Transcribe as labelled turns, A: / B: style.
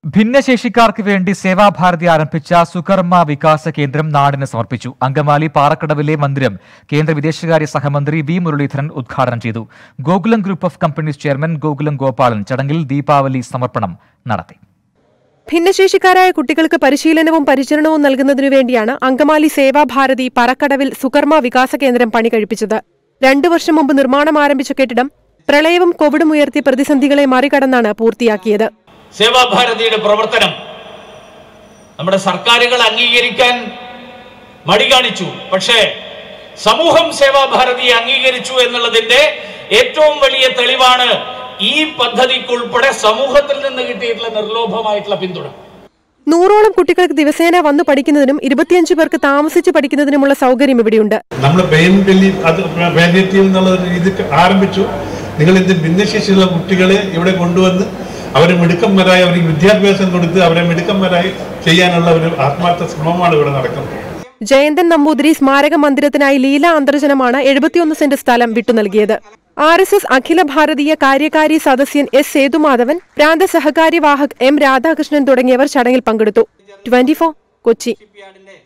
A: ഭിന്നശേഷിക്കാർക്ക് വേണ്ടി സേവാഭാരതി ആരംഭിച്ച സുകർമ്മ വികാസ കേന്ദ്രം നാടിന് സമർപ്പിച്ചു അങ്കമാലി പാറക്കടവിലെ മന്ദിരം കേന്ദ്ര വിദേശകാര്യ സഹമന്ത്രി വി മുരളീധരൻ ഉദ്ഘാടനം ചെയ്തു Gokulam group of companies chairman Gokulam Gopalan ചടങ്ങിൽ ദീപാവലി സമർപ്പണം നടത്തി
B: ഭിന്നശേഷിക്കാരായ കുട്ടികൾക്ക് പരിശീലനവും പരിചരണവും നൽകുന്നതിനു വേണ്ടിയാണ് അങ്കമാലി സേവാഭാരതി പറക്കടവിൽ സുകർമ്മ വികാസ കേന്ദ്രം പണി കഴിപ്പിച്ചത് രണ്ടു വർഷം മുമ്പ് നിർമ്മാണം ആരംഭിച്ച കെട്ടിടം പ്രളയവും കോവിഡും ഉയർത്തിയ പ്രതിസന്ധികളെ മറികടന്നാണ് പൂർത്തിയാക്കിയത്
C: സേവാഭാരതിയുടെ പ്രവർത്തനം നമ്മുടെ സർക്കാരുകൾ അംഗീകരിക്കാൻ മടി കാണിച്ചു പക്ഷേ സമൂഹം സേവാഭാരതിയെ അംഗീകരിച്ചു എന്നുള്ളതിന്റെ ഏറ്റവും വലിയ തെളിവാണ് ഈ പദ്ധതിക്കുൾപ്പെടെ സമൂഹത്തിൽ നിന്ന് കിട്ടിയിട്ടുള്ള നിർലോഭമായിട്ടുള്ള പിന്തുണ
B: നൂറോളം കുട്ടികൾക്ക് ദിവസേന വന്നു പഠിക്കുന്നതിനും ഇരുപത്തിയഞ്ചു പേർക്ക് താമസിച്ച് പഠിക്കുന്നതിനുമുള്ള സൗകര്യം ഇവിടെയുണ്ട്
D: നമ്മൾ പെയിൻ ബെല്ലി അത് പാലിയേറ്റീവ് എന്നുള്ള ഒരു രീതി ആരംഭിച്ചു നിങ്ങൾ ഇത് ഭിന്നശേഷിയുള്ള കുട്ടികളെ ഇവിടെ കൊണ്ടുവന്ന് അവരെ മിടുക്കന്മാരായി അവർക്ക് വിദ്യാഭ്യാസം കൊടുത്ത് അവരെ മിടുക്കന്മാരായി ചെയ്യാനുള്ള ഒരു ആത്മാർത്ഥ ശ്രമമാണ് ഇവിടെ നടക്കുന്നത്
B: ജയന്തൻ നമ്പൂതിരി സ്മാരക മന്ദിരത്തിനായി ലീല അന്തർജനമാണ് എഴുപത്തിയൊന്ന് സെന്റ് സ്ഥലം വിട്ടു നൽകിയത് ആർ എസ് എസ് അഖില ഭാരതീയ കാര്യകാരി സദസ്യൻ എസ് സേതുമാധവൻ പ്രാന്ത സഹകാരി വാഹക് എം രാധാകൃഷ്ണൻ തുടങ്ങിയവർ ചടങ്ങിൽ പങ്കെടുത്തു ട്വന്റി കൊച്ചി